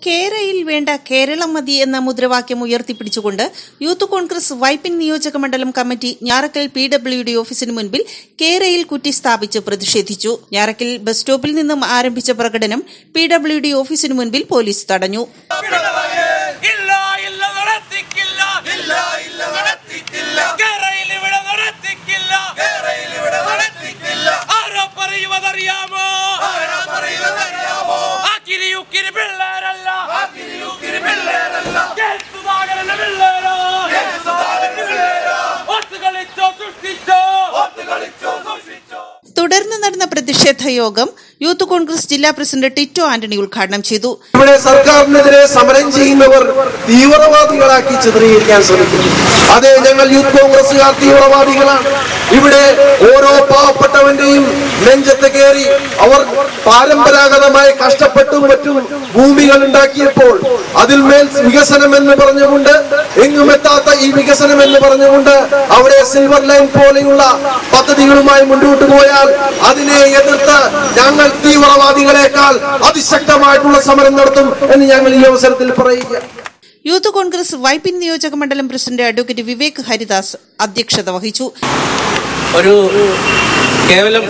കേരയിൽ വേണ്ട കേരളം മതി എന്ന മുദ്രാവാക്യം ഉയർത്തിപ്പിടിച്ചുകൊണ്ട് യൂത്ത് കോൺഗ്രസ് വൈപ്പിൻ നിയോജക മണ്ഡലം committee Njarakkal P W D ഓഫീസിന് മുൻപിൽ കേരയിൽ കുറ്റി സ്ഥാപിച്ച് പ്രതിഷേധിച്ചു ഞാറക്കൽ ബസ് സ്റ്റോപ്പിൽ നിന്നും ആരംഭിച്ച പ്രകടനം പി ഡബ്ല്യു ഡി ഓഫീസിന് മുൻപിൽ പോലീസ് തടഞ്ഞു ഇല്ല ഇല്ല നടത്തിക്കില്ല ഇല്ല ഇല്ല നടത്തിക്കില്ല കേരയിൽ ഇവിടെ നടത്തിക്കില്ല കേരയിൽ ഇവിടെ നടത്തിക്കില്ല ആരോ പറയുവതറിയാമോ ആരോ പറയുവതറിയാമോ ആക്കിരി ഉക്കിരി പിള്ളേരല്ല ആക്കിരി ഉക്കിരി പിള്ളേരല്ല സുധാകരന്റെ പിള്ളേരോ സുധാകരന്റെ പിള്ളേരോ ഒത്തു കളിച്ചോ സൃഷ്ടിച്ചോ ഒത്തു കളിച്ചോ സൃഷ്ടിച്ചോ തുടർന്ന് നടന്ന പ്രതിഷേധ യോഗം യൂത്ത് കോൺഗ്രസ് ജില്ലാ പ്രസിഡന്റ് ടിറ്റോ ആന്റണി ഉദ്ഘാടനം ചെയ്തു ഇവിടെ സർക്കാരിനെതിരെ സമരം ചെയ്യുന്നവർ തീവ്രവാദികളാക്കി ചിത്രീകരിക്കാൻ ശ്രമിക്കുന്നു അതെ ഞങ്ങൾ യൂത്ത് കോൺഗ്രസുകാർ തീവ്രവാദികളാണ് ഇവിടെ ഓരോ പാവപ്പെട്ടവന്റെയും നെഞ്ചത്ത് കയറി അവർ പാരമ്പരാഗതമായി കഷ്ടപ്പെട്ടും മറ്റും ഭൂമികൾ ഉണ്ടാക്കിയപ്പോൾ അതിന്മേൽ വികസനം എന്ന് പറഞ്ഞുകൊണ്ട് എങ്ങും എത്താത്ത ഈ വികസനം എന്ന് പറഞ്ഞുകൊണ്ട് അവിടെ സിൽവർ ലൈൻ പോലെയുള്ള പദ്ധതികളുമായി മുന്നോട്ട് പോയാൽ അതിനെ എതിർത്ത് ഞങ്ങൾ തീവ്രവാദികളെക്കാൾ അതിശക്തമായിട്ടുള്ള സമരം നടത്തും എന്ന് ഞങ്ങൾ ഈ അവസരത്തിൽ പറയുക യൂത്ത് കോൺഗ്രസ് വൈപ്പിൻ നിയോജക മണ്ഡലം പ്രസിഡന്റ് അഡ്വക്കേറ്റ് വിവേക് ഹരിദാസ് അധ്യക്ഷത വഹിച്ചു ഒരു കേവലം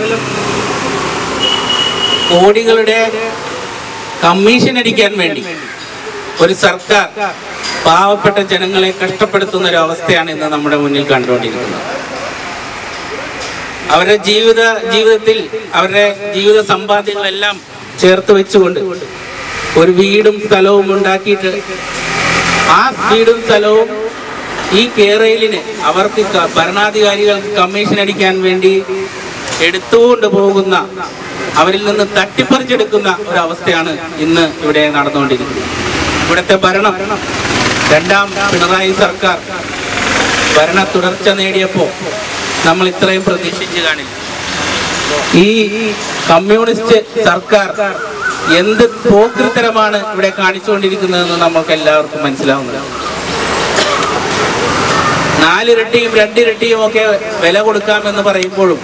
കോടികളുടെ കമ്മീഷൻ അടിക്കാൻ വേണ്ടി ഒരു സർക്കാർ പാവപ്പെട്ട ജനങ്ങളെ കഷ്ടപ്പെടുത്തുന്ന ഒരു അവസ്ഥയാണ് ഇന്ന് നമ്മുടെ മുന്നിൽ കണ്ടുകൊണ്ടിരിക്കുന്നത് അവരുടെ ജീവിത ജീവിതത്തിൽ അവരുടെ ജീവിത സമ്പാദ്യങ്ങളെല്ലാം ചേർത്ത് വെച്ചുകൊണ്ട് ഒരു വീടും സ്ഥലവും ഉണ്ടാക്കിയിട്ട് ആ വീടും സ്ഥലവും ഈ കേരളിന് അവർക്ക് ക- ഭരണാധികാരികൾക്ക് കമ്മീഷൻ അടിക്കാൻ വേണ്ടി എടുത്തുകൊണ്ട് പോകുന്ന അവരിൽ നിന്ന് തട്ടിപ്പറിച്ചെടുക്കുന്ന ഒരു അവസ്ഥയാണ് ഇന്ന് ഇവിടെ നടന്നുകൊണ്ടിരിക്കുന്നത് ഇവിടുത്തെ ഭരണം രണ്ടാം പിണറായി സർക്കാർ ഭരണ തുടർച്ച നേടിയപ്പോൾ നമ്മൾ ഇത്രയും പ്രതീക്ഷിച്ച് കാണില്ല ഈ കമ്മ്യൂണിസ്റ്റ് സർക്കാർ എന്ത് പോക്രിത്തരമാണ് ഇവിടെ കാണിച്ചുകൊണ്ടിരിക്കുന്നതെന്ന് നമുക്ക് എല്ലാവർക്കും മനസ്സിലാവുന്നത് നാലിരട്ടിയും രണ്ടിരട്ടിയും ഒക്കെ വില കൊടുക്കാമെന്ന് പറയുമ്പോഴും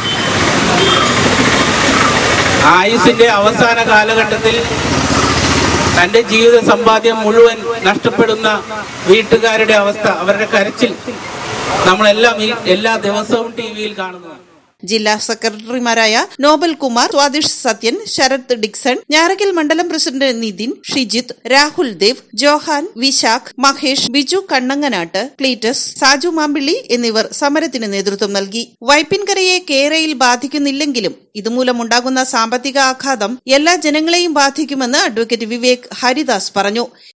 ആയുസിന്റെ അവസാന കാലഘട്ടത്തിൽ തന്റെ ജീവിത സമ്പാദ്യം മുഴുവൻ നഷ്ടപ്പെടുന്ന വീട്ടുകാരുടെ അവസ്ഥ അവരുടെ കരച്ചിൽ നമ്മളെല്ലാം ഈ എല്ലാ ദിവസവും ടി വിയിൽ കാണുന്നു ജില്ലാ സെക്രട്ടറിമാരായ നോബൽ കുമാർ സ്വാദിഷ് സത്യൻ ശരത് ഡിക്സൺ ഞാറക്കൽ മണ്ഡലം പ്രസിഡന്റ് നിതിൻ ഷിജിത്ത് രാഹുൽ ദേവ് ജോഹാൻ വിശാഖ് മഹേഷ് ബിജു കണ്ണങ്ങനാട്ട് ക്ലീറ്റസ് സാജു മാമ്പിള്ളി എന്നിവർ സമരത്തിന് നേതൃത്വം നൽകി വൈപ്പിൻകരയെ കേരയിൽ ബാധിക്കുന്നില്ലെങ്കിലും ഇതുമൂലമുണ്ടാകുന്ന സാമ്പത്തിക ആഘാതം എല്ലാ ജനങ്ങളെയും ബാധിക്കുമെന്ന് അഡ്വക്കേറ്റ് വിവേക് ഹരിദാസ് പറഞ്ഞു